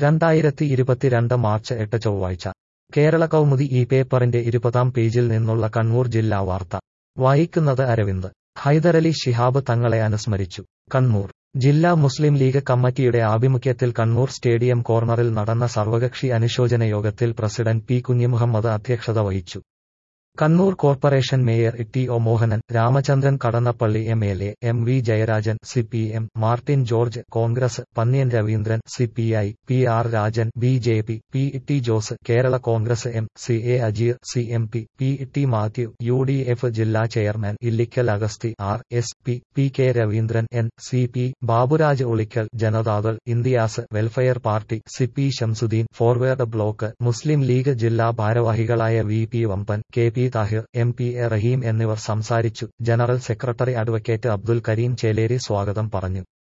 രണ്ടായിരത്തി ഇരുപത്തിരണ്ട് മാർച്ച് എട്ട് ചൊവ്വാഴ്ച കേരള കൗമുദി ഈ പേപ്പറിന്റെ ഇരുപതാം പേജിൽ നിന്നുള്ള കണ്ണൂർ ജില്ലാ വാർത്ത വായിക്കുന്നത് അരവിന്ദ് ഹൈദരലി ശിഹാബ് തങ്ങളെ അനുസ്മരിച്ചു കണ്ണൂർ ജില്ലാ മുസ്ലിം ലീഗ് കമ്മിറ്റിയുടെ ആഭിമുഖ്യത്തിൽ കണ്ണൂർ സ്റ്റേഡിയം കോർണറിൽ നടന്ന സർവകക്ഷി അനുശോചന യോഗത്തിൽ പ്രസിഡന്റ് പി കുഞ്ഞിമുഹമ്മദ് അധ്യക്ഷത വഹിച്ചു Kannur corporation mayor T O Mohanan Ramachandran Kadannappalli M L A M V Jayarajan C P M Martin George Congress Pannyan Raveendran C P I P R Rajan B J P P T Jose Kerala Congress M C A Ajeer C M P P T Mathew U D F ജില്ലാ chairman Illikkal Agasthi R S P P K Raveendran N C P Baburaj Olikkal Janata Dal India's welfare party C P Shamsuddin forward bloc Muslim League ജില്ലാ ഭാരവാഹികളായ V P Vamban K P Thahir M P A Rahim എന്നിവർ സംസാരിച്ചു general secretary advocate Abdul Kareem Cheleri സ്വാഗതം പറഞ്ഞു